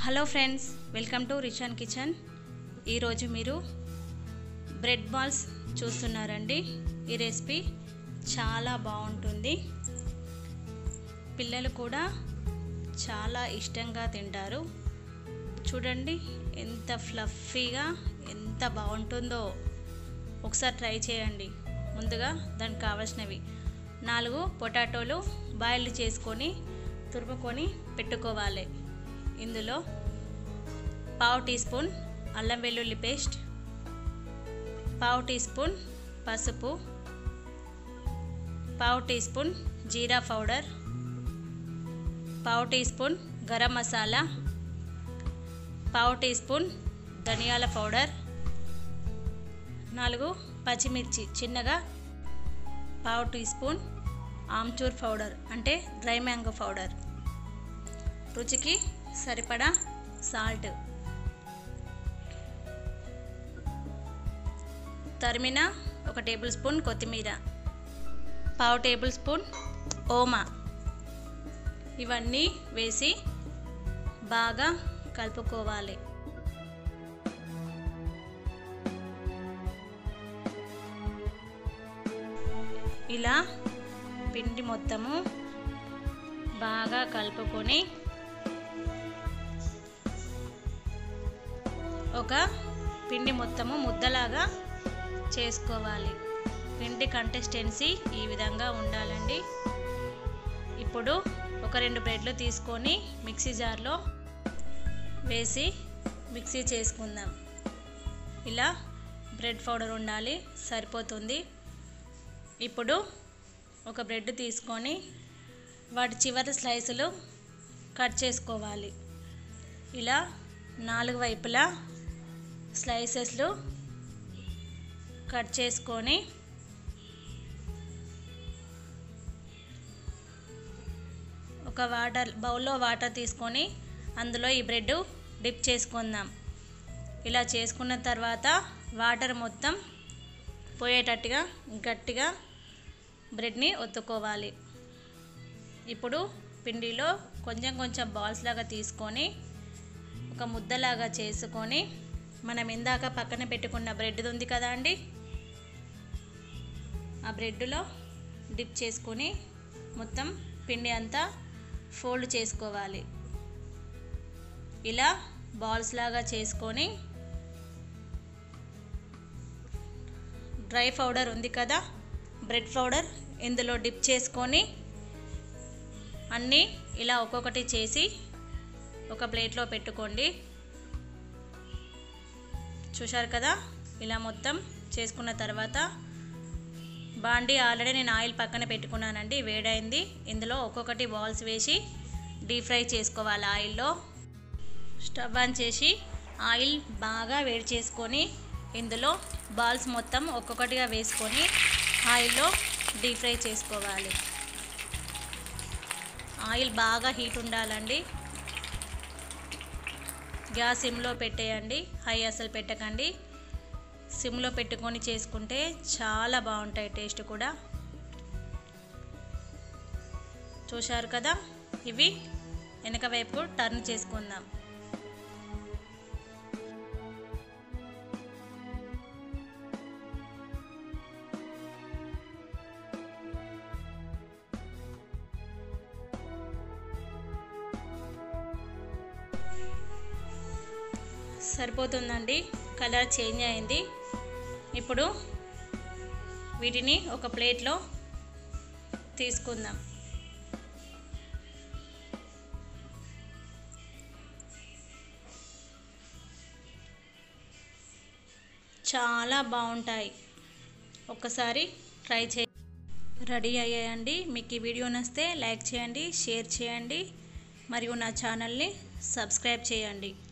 hello friends welcome to Richan kitchen ఈరోజు మీరు bread balls చూస్తున్నారండి ఈ రెసిపీ చాలా బాగుంటుంది పిల్లలు కూడా చాలా ఇష్టంగా తింటారు చూడండి ఎంత ఫ్లఫీగా ఎంత బాగుంటుందో ఒకసారి ట్రై చేయండి ముందుగా దానికి కావాల్సినవి నాలుగు పొటాటోలు బాయిల్డ్ చేసుకొని తురుముకొని పెట్టుకోవాలి ఇందులో పావు టీ స్పూన్ అల్లం వెల్లుల్లి పేస్ట్ పావు టీ స్పూన్ పసుపు పావు టీ స్పూన్ జీరా పౌడర్ పావు టీ స్పూన్ గరం మసాలా పావు టీ స్పూన్ ధనియాల పౌడర్ నాలుగు పచ్చిమిర్చి చిన్నగా పావు టీ స్పూన్ ఆమ్చూర్ పౌడర్ అంటే డ్రై మ్యాంగో పౌడర్ రుచికి సరిపడా సాల్ట్ తరిమిన ఒక టేబుల్ స్పూన్ కొత్తిమీర పావు టేబుల్ స్పూన్ ఓమా ఇవన్నీ వేసి బాగా కలుపుకోవాలి ఇలా పిండి మొత్తము బాగా కలుపుకొని ఒక పిండి మొత్తము ముద్దలాగా చేసుకోవాలి పిండి కంటెస్టెన్సీ ఈ విధంగా ఉండాలండి ఇప్పుడు ఒక రెండు బ్రెడ్లు తీసుకొని మిక్సీ జార్లో వేసి మిక్సీ చేసుకుందాం ఇలా బ్రెడ్ పౌడర్ ఉండాలి సరిపోతుంది ఇప్పుడు ఒక బ్రెడ్ తీసుకొని వాటి చివరి స్లైసులు కట్ చేసుకోవాలి ఇలా నాలుగు వైపులా స్లైసెస్లు కట్ చేసుకొని ఒక వాటర్ బౌల్లో వాటర్ తీసుకొని అందులో ఈ బ్రెడ్ డిప్ చేసుకుందాం ఇలా చేసుకున్న తర్వాత వాటర్ మొత్తం పోయేటట్టుగా గట్టిగా బ్రెడ్ని ఒత్తుకోవాలి ఇప్పుడు పిండిలో కొంచెం కొంచెం బాల్స్ లాగా తీసుకొని ఒక ముద్దలాగా చేసుకొని మనం ఇందాక పక్కన పెట్టుకున్న బ్రెడ్ ఉంది కదా అండి ఆ బ్రెడ్లో డిప్ చేసుకొని మొత్తం పిండి అంతా ఫోల్డ్ చేసుకోవాలి ఇలా బాల్స్ లాగా చేసుకొని డ్రై పౌడర్ ఉంది కదా బ్రెడ్ పౌడర్ ఇందులో డిప్ చేసుకొని అన్నీ ఇలా ఒక్కొక్కటి చేసి ఒక ప్లేట్లో పెట్టుకోండి చూశారు కదా ఇలా మొత్తం చేసుకున్న తర్వాత బాండి ఆల్రెడీ నేను ఆయిల్ పక్కన పెట్టుకున్నానండి వేడైంది ఇందులో ఒక్కొక్కటి బాల్స్ వేసి డీప్ ఫ్రై చేసుకోవాలి ఆయిల్లో స్టవ్ ఆన్ చేసి ఆయిల్ బాగా వేడి చేసుకొని ఇందులో బాల్స్ మొత్తం ఒక్కొక్కటిగా వేసుకొని ఆయిల్లో డీప్ ఫ్రై చేసుకోవాలి ఆయిల్ బాగా హీట్ ఉండాలండి గ్యాస్ సిమ్లో పెట్టేయండి హై అసలు పెట్టకండి సిమ్లో పెట్టుకొని చేసుకుంటే చాలా బాగుంటాయి టేస్ట్ కూడా చూశారు కదా ఇవి వెనక వైపు టర్న్ చేసుకుందాం సరిపోతుందండి కలర్ చేంజ్ అయింది ఇప్పుడు వీటిని ఒక ప్లేట్లో తీసుకుందాం చాలా బాగుంటాయి ఒక్కసారి ట్రై చే రెడీ అయ్యాయండి మీకు ఈ వీడియో నచ్చితే లైక్ చేయండి షేర్ చేయండి మరియు నా ఛానల్ని సబ్స్క్రైబ్ చేయండి